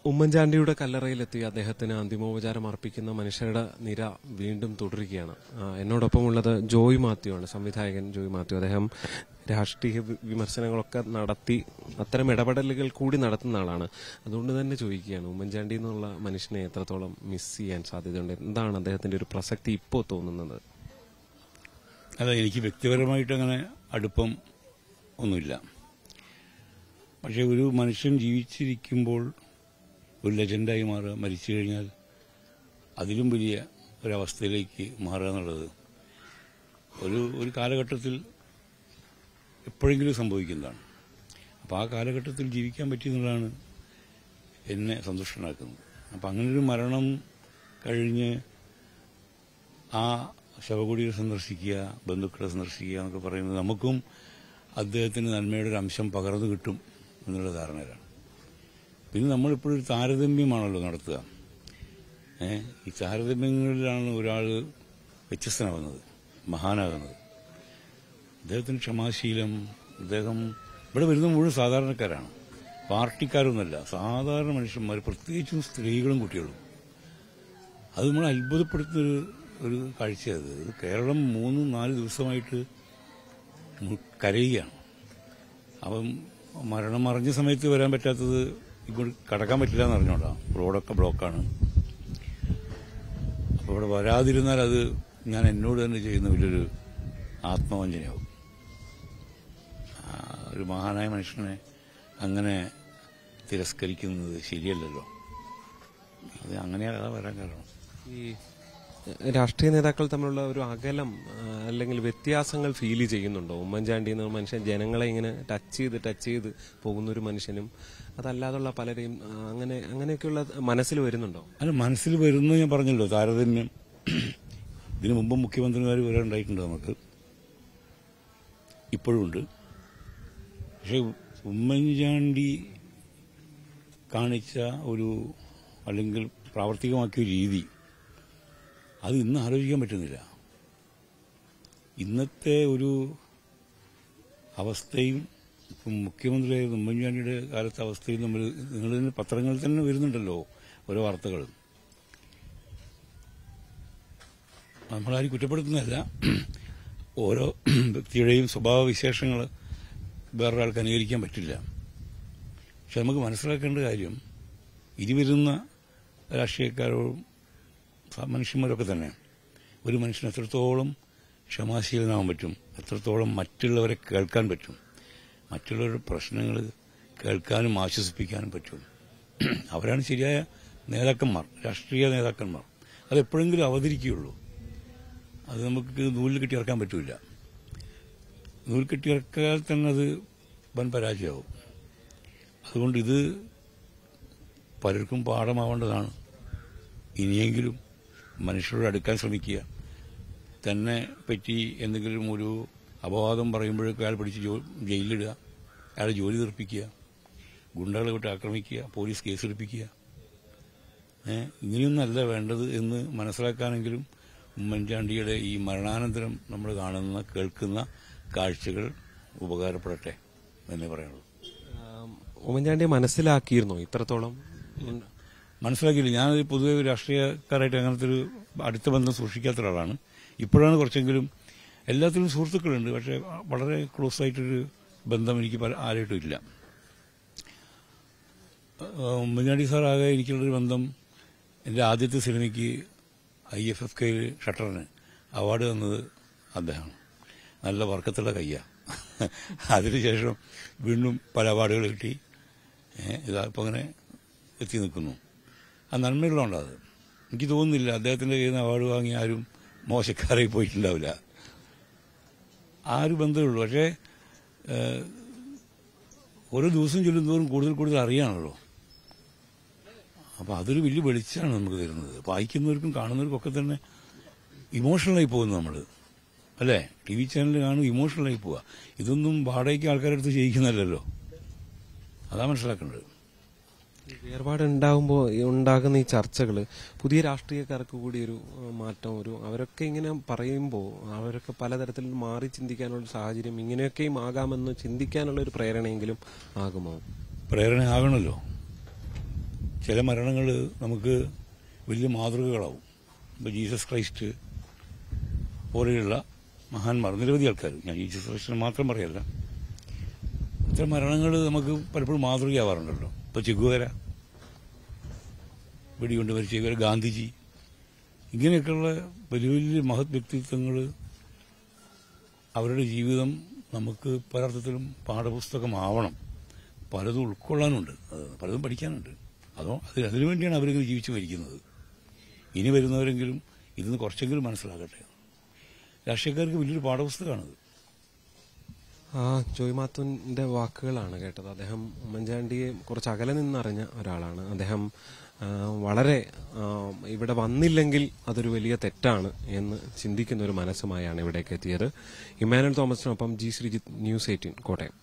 ഉമ്മൻചാണ്ടിയുടെ കല്ലറയിലെത്തി അദ്ദേഹത്തിന് അന്തിമോപചാരം അർപ്പിക്കുന്ന മനുഷ്യരുടെ നിര വീണ്ടും തുടരുകയാണ് ആ, എന്നോടൊപ്പമുള്ളത് ജോയ് മാത്യു ആണ് സംവിധായകൻ ജോയ് മാത്യു അദ്ദേഹം രാഷ്ട്രീയ വി- വിമർശനങ്ങളൊക്കെ നടത്തി അത്തരം ഇടപെടലുകൾ കൂടി നടത്തുന്ന ആളാണ് അതുകൊണ്ട് തന്നെ ചോദിക്കുകയാണ് ഉമ്മൻചാണ്ടി എന്നുള്ള മനുഷ്യനെ എത്രത്തോളം മിസ് ചെയ്യാൻ സാധ്യതയുണ്ട് എന്താണ് അദ്ദേഹത്തിന്റെ ഒരു പ്രസക്തി ഇപ്പോൾ തോന്നുന്നത് അല്ല എനിക്ക് വ്യക്തിപരമായിട്ട് അങ്ങനെ അടുപ്പം ഒന്നുമില്ല പക്ഷെ ഒരു മനുഷ്യൻ ജീവിച്ചിരിക്കുമ്പോൾ ഒരു ലെജൻഡായി മാറുക മരിച്ചു കഴിഞ്ഞാൽ അതിലും വലിയ ഒരവസ്ഥയിലേക്ക് മാറുക എന്നുള്ളത് ഒരു ഒരു കാലഘട്ടത്തിൽ എപ്പോഴെങ്കിലും സംഭവിക്കുന്നതാണ് അപ്പോൾ ആ കാലഘട്ടത്തിൽ ജീവിക്കാൻ പറ്റിയെന്നുള്ളതാണ് എന്നെ സന്തുഷ്ടനാക്കുന്നത് അപ്പം അങ്ങനൊരു മരണം കഴിഞ്ഞ് ആ ശവകുടീരം സന്ദർശിക്കുക ബന്ധുക്കളെ സന്ദർശിക്കുക എന്നൊക്കെ പറയുന്നത് നമുക്കും അദ്ദേഹത്തിന് നന്മയുടെ ഒരു അംശം പകർന്നു കിട്ടും എന്നുള്ള ധാരണയിലാണ് പിന്നെ നമ്മളിപ്പോഴൊരു താരതമ്യമാണല്ലോ നടത്തുക ഏ ഈ താരതമ്യങ്ങളിലാണ് ഒരാൾ വ്യത്യസ്തനാവുന്നത് മഹാനാകുന്നത് അദ്ദേഹത്തിന് ക്ഷമാശീലം അദ്ദേഹം ഇവിടെ വരുന്ന മുഴുവൻ സാധാരണക്കാരാണ് പാർട്ടിക്കാരൊന്നുമല്ല സാധാരണ മനുഷ്യന്മാർ പ്രത്യേകിച്ചും സ്ത്രീകളും കുട്ടികളും അത് നമ്മൾ അത്ഭുതപ്പെടുത്തുന്ന ഒരു ഒരു കാഴ്ചയത് ഇത് കേരളം മൂന്ന് നാല് ദിവസമായിട്ട് മു- കരയുകയാണ് അപ്പം മരണം മറിഞ്ഞ സമയത്ത് വരാൻ പറ്റാത്തത് ഇങ്ങോട്ട് കടക്കാൻ പറ്റില്ല എന്ന് അറിഞ്ഞോണ്ടാ റോഡൊക്കെ ബ്ലോക്കാണ് അപ്പോൾ ഇവിടെ വരാതിരുന്നാൽ അത് ഞാൻ എന്നോട് തന്നെ ചെയ്യുന്ന വലിയൊരു ആത്മവഞ്ചനയാവും ആ, ഒരു മഹാനായ മനുഷ്യനെ അങ്ങനെ തിരസ്കരിക്കുന്നത് ശരിയല്ലല്ലോ അത് അങ്ങനെയാണ് വരാൻ കാരണം ഈ രാഷ്ട്രീയ നേതാക്കൾ തമ്മിലുള്ള ഒരു അകലം ആ, അല്ലെങ്കിൽ വ്യത്യാസങ്ങൾ ഫീൽ ചെയ്യുന്നുണ്ടോ ഉമ്മൻചാണ്ടി എന്ന മനുഷ്യൻ ജനങ്ങളെ ഇങ്ങനെ ടച്ച് ചെയ്ത് ടച്ച് ചെയ്ത് പോകുന്ന ഒരു മനുഷ്യനും അതല്ലാതുള്ള പലരെയും ആ, അങ്ങനെ അങ്ങനെയൊക്കെയുള്ള മനസ്സിൽ വരുന്നുണ്ടോ അല്ല മനസ്സിൽ വരുന്നു ഞാൻ പറഞ്ഞല്ലോ താരതമ്യം ഇതിനു മുമ്പ് മുഖ്യമന്ത്രിമാർ വരെ ഉണ്ടായിട്ടുണ്ട് നമുക്ക് ഇപ്പോഴും ഉണ്ട് പക്ഷെ ഉമ്മൻചാണ്ടി കാണിച്ച ഒരു അല്ലെങ്കിൽ പ്രാവർത്തികമാക്കിയ ഒരു രീതി അത് ഇന്ന് ആലോചിക്കാൻ പറ്റുന്നില്ല ഇന്നത്തെ ഒരു അവസ്ഥയും ഇപ്പം മുഖ്യമന്ത്രിയായ ഉമ്മൻചാണ്ടിയുടെ കാലത്തെ അവസ്ഥയും നമ്മൾ നിങ്ങൾ തന്നെ പത്രങ്ങളിൽ തന്നെ വരുന്നുണ്ടല്ലോ ഓരോ വാർത്തകൾ നമ്മളാരും കുറ്റപ്പെടുത്തുന്നതല്ല ഓരോ വ്യക്തിയുടെയും സ്വഭാവ വിശേഷങ്ങൾ വേറൊരാൾക്ക് അനുകരിക്കാൻ പറ്റില്ല പക്ഷെ നമുക്ക് മനസ്സിലാക്കേണ്ട കാര്യം ഇനി വരുന്ന രാഷ്ട്രീയക്കാരോടും സ- മനുഷ്യന്മാരൊക്കെ തന്നെ ഒരു മനുഷ്യന് എത്രത്തോളം ക്ഷമാശീലനാവാൻ പറ്റും എത്രത്തോളം മറ്റുള്ളവരെ കേൾക്കാൻ പറ്റും മറ്റുള്ളവരുടെ പ്രശ്നങ്ങൾ കേൾക്കാനും ആശ്വസിപ്പിക്കാനും പറ്റും അവരാണ് ശരിയായ നേതാക്കന്മാർ രാഷ്ട്രീയ നേതാക്കന്മാർ അത് എപ്പോഴെങ്കിലും അവതരിക്കുകയുള്ളൂ അത് നമുക്ക് നൂലിൽ കെട്ടി ഇറക്കാൻ പറ്റില്ല നൂൽ കെട്ടി ഇറക്കിയാൽ തന്നെ അത് വൻ പരാജയമാവും അതുകൊണ്ട് ഇത് പലർക്കും പാഠമാവേണ്ടതാണ് ഇനിയെങ്കിലും മനുഷ്യരോട് അടുക്കാൻ ശ്രമിക്കുക തന്നെ പറ്റി എന്തെങ്കിലും ഒരു അപവാദം പറയുമ്പോഴേക്കും അയാൾ പിടിച്ച് ജോ- ജയിലിലിടുക അയാളെ ജോലി തീർപ്പിക്കുക ഗുണ്ടകളെ വിട്ട് ആക്രമിക്കുക പോലീസ് കേസെടുപ്പിക്കുക ഏ, ഇങ്ങനെയൊന്നല്ല വേണ്ടത് എന്ന് മനസ്സിലാക്കാനെങ്കിലും ഉമ്മൻചാണ്ടിയുടെ ഈ മരണാനന്തരം നമ്മൾ കാണുന്ന കേൾക്കുന്ന കാഴ്ചകൾ ഉപകാരപ്പെടട്ടെ എന്നേ പറയുള്ളൂ ആം, ഉമ്മൻചാണ്ടിയെ മനസ്സിലാക്കിയിരുന്നോ ഇത്രത്തോളം ഉണ്ട്? മനസ്സിലാക്കിയില്ല ഞാൻ പൊതുവെ ഒരു രാഷ്ട്രീയക്കാരായിട്ട് അങ്ങനത്തെ ഒരു അടുത്ത ബന്ധം സൂക്ഷിക്കാത്ത ഒരാളാണ് ഇപ്പോഴാണ് കുറച്ചെങ്കിലും എല്ലാത്തിലും സുഹൃത്തുക്കളുണ്ട് പക്ഷെ വളരെ ക്ലോസ് ആയിട്ടൊരു ബന്ധം എനിക്ക് പല- ആരായിട്ടും ഇല്ല ആ, ഉമ്മൻചാണ്ടി സാറാകെ എനിക്കുള്ളൊരു ബന്ധം എൻ്റെ ആദ്യത്തെ സിനിമയ്ക്ക് ഐ എഫ് എഫ് കെയിൽ ഷട്ടറിന് അവാർഡ് തന്നത് അദ്ദേഹമാണ് നല്ല വർക്കത്തുള്ള കയ്യ അതിനുശേഷം വീണ്ടും പല അവാർഡുകൾ കിട്ടി ഏഹ് ഇതാ ഇപ്പം അങ്ങനെ എത്തി നിൽക്കുന്നു ആ നന്മയുള്ളതുകൊണ്ട് അത് എനിക്ക് തോന്നുന്നില്ല അദ്ദേഹത്തിന്റെ കയ്യിൽ നിന്ന് അവാർഡ് വാങ്ങി ആരും മോശക്കാരായി പോയിട്ടുണ്ടാവില്ല ആ ഒരു ബന്ധമേ ഉള്ളൂ പക്ഷേ ഏഹ്, ഓരോ ദിവസം ചെല്ലുന്തോറും കൂടുതൽ കൂടുതൽ അറിയാണല്ലോ അപ്പൊ അതൊരു വലിയ വെളിച്ചാണ് നമുക്ക് തരുന്നത് വായിക്കുന്നവർക്കും കാണുന്നവർക്കും ഒക്കെ തന്നെ ഇമോഷണലായി പോകുന്നു നമ്മൾ അല്ലേ ടി വി ചാനൽ കാണും ഇമോഷണലായി പോവുക ഇതൊന്നും വാടകയ്ക്ക് ആൾക്കാരുടെ അടുത്ത് ചെയ്യിക്കുന്നതല്ലല്ലോ അതാ മനസ്സിലാക്കേണ്ടത് ഈ വേർപാട് ഉണ്ടാകുമ്പോൾ ഉണ്ടാകുന്ന ഈ ചർച്ചകൾ പുതിയ രാഷ്ട്രീയക്കാർക്ക് കൂടി ഒരു ആ, മാറ്റം ഒരു അവരൊക്കെ ഇങ്ങനെ പറയുമ്പോൾ അവരൊക്കെ പലതരത്തിൽ മാറി ചിന്തിക്കാനുള്ള ഒരു സാഹചര്യം ഇങ്ങനെയൊക്കെയും ആകാമെന്ന് ചിന്തിക്കാനുള്ള ഒരു പ്രേരണയെങ്കിലും ആകുമോ പ്രേരണ ആകണമല്ലോ ചില മരണങ്ങൾ നമുക്ക് വലിയ മാതൃകകളാവും ഇപ്പോൾ ജീസസ് ക്രൈസ്റ്റ് പോലെയുള്ള മഹാന്മാർ നിരവധി ആൾക്കാർ ഞാൻ ജീസസ് ക്രൈസ്റ്റിനെ മാത്രം പറയല്ല ഇത്തരം മരണങ്ങൾ നമുക്ക് പലപ്പോഴും മാതൃകയാവാറുണ്ടല്ലോ ഇപ്പോൾ ചെഗുവേര വെടികൊണ്ട് മരിച്ച ചെഗുവേര ഗാന്ധിജി ഇങ്ങനെയൊക്കെയുള്ള വലിയ വലിയ മഹത് വ്യക്തിത്വങ്ങൾ അവരുടെ ജീവിതം നമുക്ക് പലർത്ഥത്തിലും പാഠപുസ്തകമാവണം പലതും ഉൾക്കൊള്ളാനുണ്ട് അത് പലതും പഠിക്കാനുണ്ട് അതോ അത് അതിനുവേണ്ടിയാണ് അവരിങ്ങനെ ജീവിച്ചു മരിക്കുന്നത് ഇനി വരുന്നവരെങ്കിലും ഇതിന്ന് കുറച്ചെങ്കിലും മനസ്സിലാകട്ടെ രാഷ്ട്രീയക്കാർക്ക് വലിയൊരു പാഠപുസ്തകമാണത് ആ ജോയ് മാത്തുവിന്റെ വാക്കുകളാണ് കേട്ടത് അദ്ദേഹം ഉമ്മൻചാണ്ടിയെ കുറച്ച് അകലെ നിന്നറിഞ്ഞ ഒരാളാണ് അദ്ദേഹം ആ, വളരെ ആ, ഇവിടെ വന്നില്ലെങ്കിൽ അതൊരു വലിയ തെറ്റാണ് എന്ന് ചിന്തിക്കുന്ന ഒരു മനസ്സുമായാണ് ഇവിടേക്ക് എത്തിയത് ഇമ്മാനുവൽ തോമസിനൊപ്പം G Sreejith News eighteen Kottayam